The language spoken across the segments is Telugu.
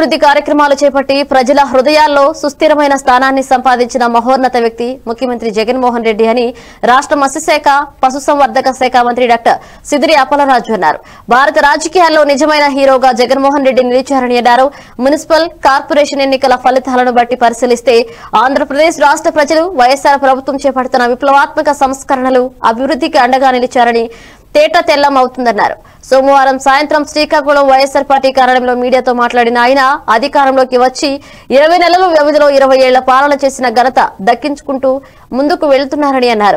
అభివృద్ధి కార్యక్రమాలు చేపట్టి ప్రజల హృదయాల్లో సుస్థిరమైన స్థానాన్ని సంపాదించిన మహోన్నత వ్యక్తి ముఖ్యమంత్రి జగన్మోహన్ రెడ్డి అని రాష్ట్ర మత్స్యశాఖ పశుసంవర్ధక శాఖ మంత్రి డాక్టర్ సిదిరి అప్పలరాజు అన్నారు భారత రాజకీయాల్లో నిజమైన హీరోగా జగన్మోహన్ రెడ్డి నిలిచారని అన్నారు మున్సిపల్ కార్పొరేషన్ ఎన్నికల ఫలితాలను బట్టి పరిశీలిస్తే ఆంధ్రప్రదేశ్ రాష్ట్ర ప్రజలు వైఎస్ఆర్ ప్రభుత్వం చేపడుతున్న విప్లవాత్మక సంస్కరణలు అభివృద్ధికి అండగా నిలిచారని తేట తెల్లం అవుతుందన్నారు సోమవారం సాయంత్రం శ్రీకాకుళం వైఎస్ఆర్ పార్టీ కార్యాలయంలో మీడియాతో మాట్లాడిన ఆయన అధికారంలోకి వచ్చి ఇరవై నెలల వ్యవధిలో ఇరవై ఏళ్ల పాలన చేసిన ఘనత దక్కించుకుంటూ ముందుకు వెళ్తున్నారని అన్నారు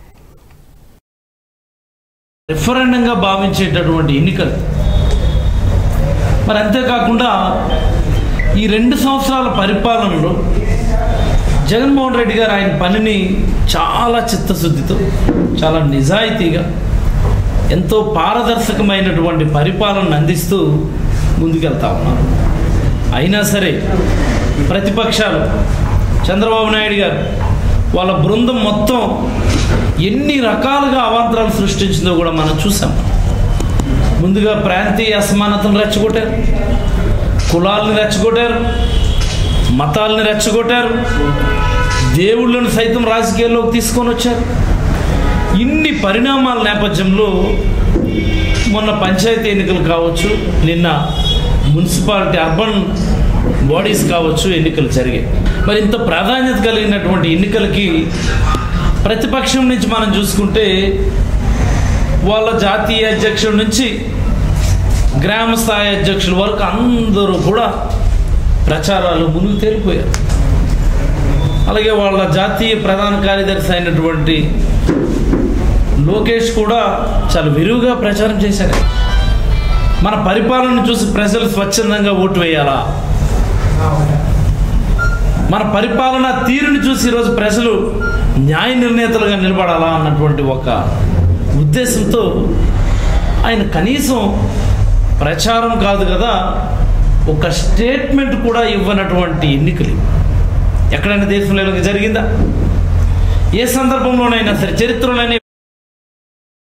రెఫరెండంగా భావించేటటువంటి ఎన్నికలు మరి అంతేకాకుండా ఈ రెండు సంవత్సరాల పరిపాలనలో జగన్మోహన్ రెడ్డి గారు ఆయన పనిని చాలా చిత్తశుద్ధితో చాలా నిజాయితీగా ఎంతో పారదర్శకమైనటువంటి పరిపాలనను అందిస్తూ ముందుకెళ్తా ఉన్నారు అయినా సరే ప్రతిపక్షాలు చంద్రబాబు నాయుడు గారు వాళ్ళ బృందం మొత్తం ఎన్ని రకాలుగా అవాంతరాలు సృష్టించిందో కూడా మనం చూసాం ముందుగా ప్రాంతీయ అసమానతను రెచ్చగొట్టారు కులాలను రెచ్చగొట్టారు మతాలను రెచ్చగొట్టారు దేవుళ్ళను సైతం రాజకీయాల్లోకి తీసుకొని వచ్చారు ఇన్ని పరిణామాల నేపథ్యంలో మొన్న పంచాయతీ ఎన్నికలు కావచ్చు నిన్న మున్సిపాలిటీ అర్బన్ బాడీస్ కావచ్చు ఎన్నికలు జరిగాయి మరి ఇంత ప్రాధాన్యత కలిగినటువంటి ఎన్నికలకి ప్రతిపక్షం నుంచి మనం చూసుకుంటే వాళ్ళ జాతీయ అధ్యక్షుడి నుంచి గ్రామ స్థాయి అధ్యక్షుల వరకు అందరూ కూడా ప్రచారాలు మునుగు తేలిపోయారు అలాగే వాళ్ళ జాతీయ ప్రధాన కార్యదర్శి అయినటువంటి లోకేష్ కూడా చాలా విరివిగా ప్రచారం చేశారు మన పరిపాలన చూసి ప్రజలు స్వచ్ఛందంగా ఓటు వేయాలా మన పరిపాలన తీరుని చూసి ఈరోజు ప్రజలు న్యాయ నిర్ణేతలుగా నిలబడాలా అన్నటువంటి ఒక ఉద్దేశంతో ఆయన కనీసం ప్రచారం కాదు కదా ఒక స్టేట్మెంట్ కూడా ఇవ్వనటువంటి ఎన్నికలు ఇవి. ఎక్కడైనా దేశంలో ఇలాగ జరిగిందా ఏ సందర్భంలోనైనా సరే చరిత్రలోనే